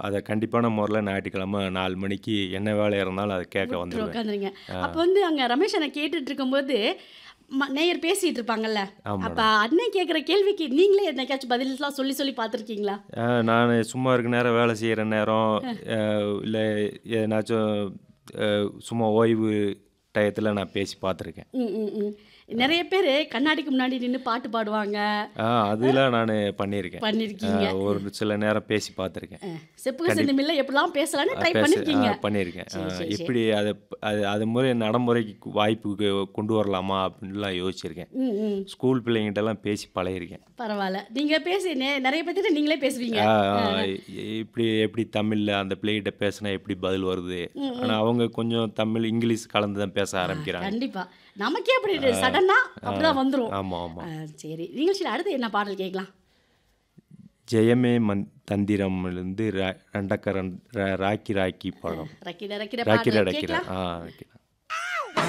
அதை கண்டிப்பான முறையில் ஞாயிற்றுக்கிழமை நாலு மணிக்கு என்ன வேலை இருந்தாலும் அதை கேட்க விட்டுரு வந்துடுவேன் உட்காந்துருங்க அப்போ வந்து அங்கே ரமேஷ் அண்ணன் கேட்டுட்டு இருக்கும்போது ம- நேயர் பேசிட்டு இருப்பாங்கல்ல ஆமாம் அப்போ அண்ணன் கேட்குற கேள்விக்கு நீங்களே என்னைக்காச்சும் பதிலெலாம் சொல்லி சொல்லி பார்த்துருக்கீங்களா நான் சும்மா இருக்க நேரம் வேலை செய்கிற நேரம் இல்லை ஏதாச்சும் அஹ், சும்மா ஓய்வு டயத்தில் நான் பேசி பார்த்துருக்கேன் ம் ம் ம் நிறைய பேர் கண்ணாடிக்கு முன்னாடி நின்று பாட்டு பாடுவாங்க ஆ அதெல்லாம் நான் பண்ணியிருக்கேன் பண்ணியிருக்கீங்க அஹ், ஒரு சில நேரம் பேசி பார்த்துருக்கேன் செப்புக சிந்தமில்ல எப்படிலாம் பேசலாம்னு ட்ரை பேச பண்ணிருக்கீங்க ஆ, பண்ணியிருக்கேன் ஆ, சரி, சரி, எப்படி அதை அது அது முறை நடைமுறைக்கு கு- வாய்ப்புக்கு கொண்டு வரலாமா அப்படின்லாம் யோசிச்சிருக்கேன் ம் ம் ஸ்கூல் பிள்ளைங்கிட்டலாம் பேசி பழகிருக்கேன் பரவாயில்ல நீங்கள் பேசி நெ- நிறைய பேர்த்திட்ட நீங்களே பேசுவீங்க ஆ, ஆ, இப்படி எப்படி தமிழில் அந்த பிள்ளைகிட்ட பேசினா எப்படி பதில் வருது ஆனால் அவங்க கொஞ்சம் தமிழ் இங்கிலீஷ் கலந்து தான் பேச ஆரம்பிக்கிறாங்க கண்டிப்பா நமக்கே அப்படி சடனா அப்படிதான் வந்துரும் ஆமாம் ஆமாம் ஆ, சரி நிகழ்ச்சியில் அடுத்து என்ன பாடல் கேட்கலாம் ஜெயமே மந் தந்திரம்லேருந்து ரெண்டக்கரன் ராக்கி ராக்கி படம் ரக்கிட ரக்கிட ராக்கி பாடல் ரக்கிற கேட்கலாம் ஆ ரக்கிட